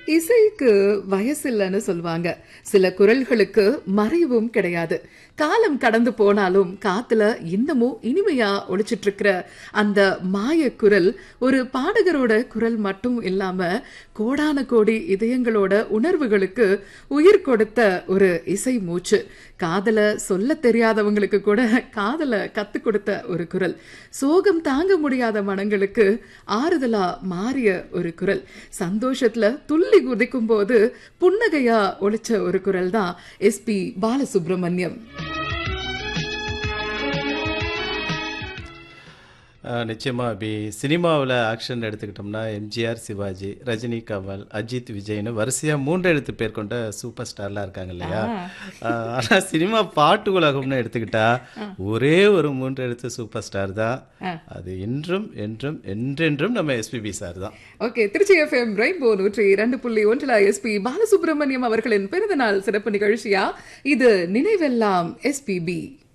இசைக்கு வயசில்லைன்னு சொல்லுவாங்க சில குரல்களுக்கு மறைவும் கிடையாது காலம் கடந்து போனாலும் காத்துல இன்னமும் இனிமையா ஒழிச்சிட்டு இருக்கிற அந்த மாய குரல் ஒரு பாடகரோட குரல் மட்டும் இல்லாம கோடான கோடி இதயங்களோட உணர்வுகளுக்கு உயிர் கொடுத்த ஒரு இசை மூச்சு காதல சொல்ல தெரியாதவங்களுக்கு கூட காதல கத்து கொடுத்த ஒரு குரல் சோகம் தாங்க முடியாத மனங்களுக்கு ஆறுதலா மாறிய ஒரு குரல் சந்தோஷத்துல துள்ளி குதிக்கும் போது புன்னகையா ஒழிச்ச ஒரு குரல் தான் எஸ்பி பாலசுப்ரமணியம் ஆஹ் நிச்சயமா அபி சினிமாவில் ஆக்ஷன் எடுத்துக்கிட்டோம்னா எம்ஜிஆர் சிவாஜி ரஜினி கமல் அஜித் விஜய்னு வரிசையாக மூன்று எழுத்து பேர் கொண்ட சூப்பர் ஸ்டார்லாம் இருக்காங்க இல்லையா ஆஹ் ஆனா சினிமா பாட்டு உலகம்னு எடுத்துக்கிட்டா ஒரே ஒரு மூன்று எழுத்து சூப்பர் ஸ்டார் தான் அது இன்றும் என்றும் என்றென்றும் நம்ம எஸ்பிபி சார் தான் ஓகே திருச்சி எஃப்எம் ரெயின்போ நூற்றி இரண்டு புள்ளி ஒன்றில் எஸ்பி பாலசுப்ரமணியம் அவர்களின் பிறந்தநாள் சிறப்பு நிகழ்ச்சியா இது நினைவெல்லாம் எஸ்பிபி